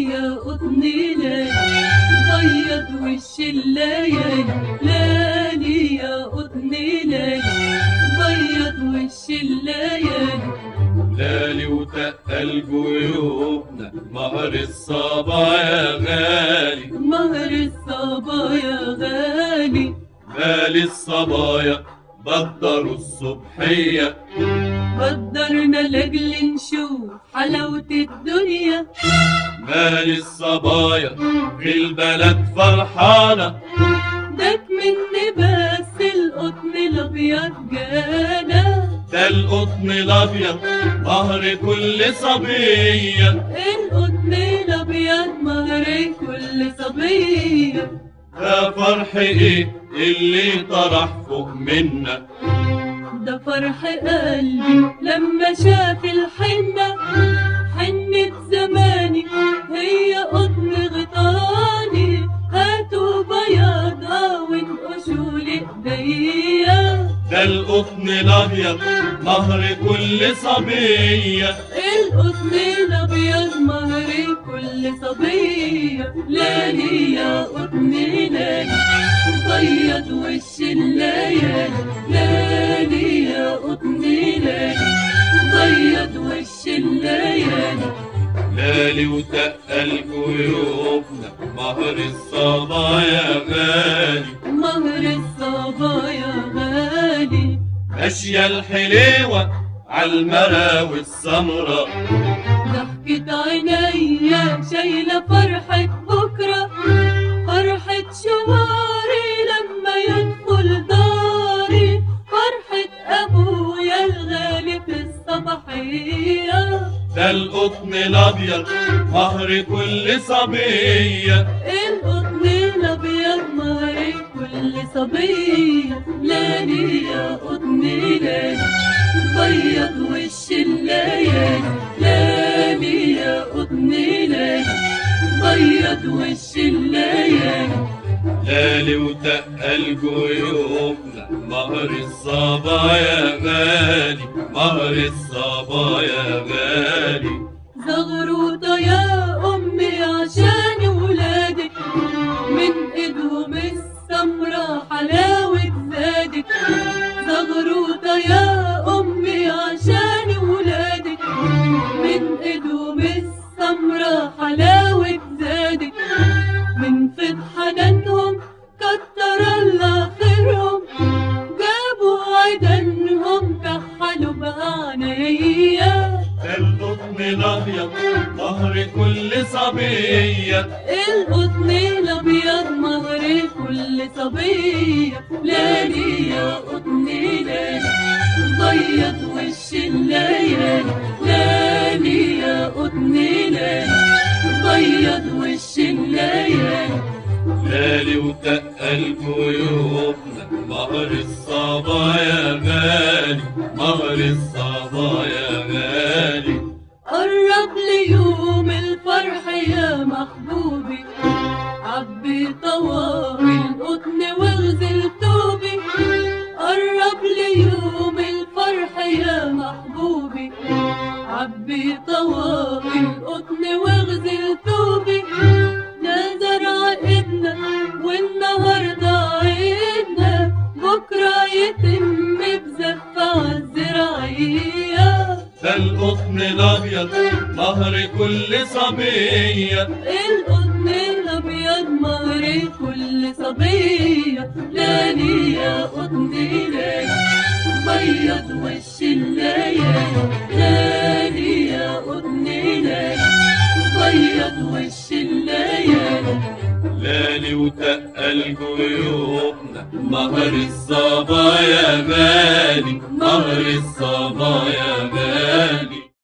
يا قطني لالي بيض وش الليالي لالي يا قطني لالي بيض وش الليالي لالي وتقل جيوبنا مهر الصبا يا غالي مهر الصبايا غالي مال الصبايا بدروا الصبحية قدرنا لاجل نشوف حلاوة الدنيا مال الصبايا في البلد فرحانة داك مني بس القطن الابيض جانا ده القطن الأبيض مهر كل صبية القطن الابيض مهر كل صبية ده فرح ايه اللي طرح فوق منا ده فرح قلبي لما شاف الحنة حنة زماني هي قطن غطاني هاتوا بياضها وانقشوا لإيديا ده القطن الأبيض مهر كل صبية القطن الابيض مهر كل صبية لالي يا قطن لالي بيض وش الليالي لالي يا قطن لالي بيض وش الليالي لالي وتقل جيوبنا مهر الصبايا غالي مهر الصبايا غالي ماشية الحليوة عالمراوي السمرة ضحكة عينيا شايلة فرحة بكرة فرحة شواري لما يدخل داري فرحة أبويا الغالي في الصباحية ده القطن الأبيض مهر كل صبية القطن الأبيض مهري كل صبية لالي يا قطن لالي بيض وش الليالي لالي يا قطن لالي بيض وش الليالي لالي وتقل جيوبنا مهر الصبايا غالي مهر الصبايا غالي زغروطة يا أمي عشان ولادك من إيدهم السمرة حلاوة زادك زغروطة يا أمي عشان ولادك من إيدهم السمرة حلاوة زادك من فض حنانهم كتر الله خيرهم جابوا عدنهم كحلوا بعنايا ده القطن الأبيض مهر كل صبية القطن الابيض مهر كل صبيه لالي يا قطن لالي بيض وش الليالي لالي يا قطن لالي بيض وش الليالي لالي وتقل جيوبنا مهر الصبايا غالي مهر الصبايا غالي قرب لي يوم الفرح يا محبوبي عبي طواقي القطن واغزل توبي قرب لي يوم الفرح يا محبوبي عبي طواقي القطن واغزل توبي ده زرع ايدنا والنهارده عيدنا بكره يتم بزفة الزراعيه ده القطن الأبيض مهر كل صبية القطن الابيض مهر كل صبيه لالي يا قطن لالي بيض وش الليالي لالي يا قطن لالي بيض وش الليالي لالي وتقل جيوبنا مهر الصبايا غالي مهر الصبايا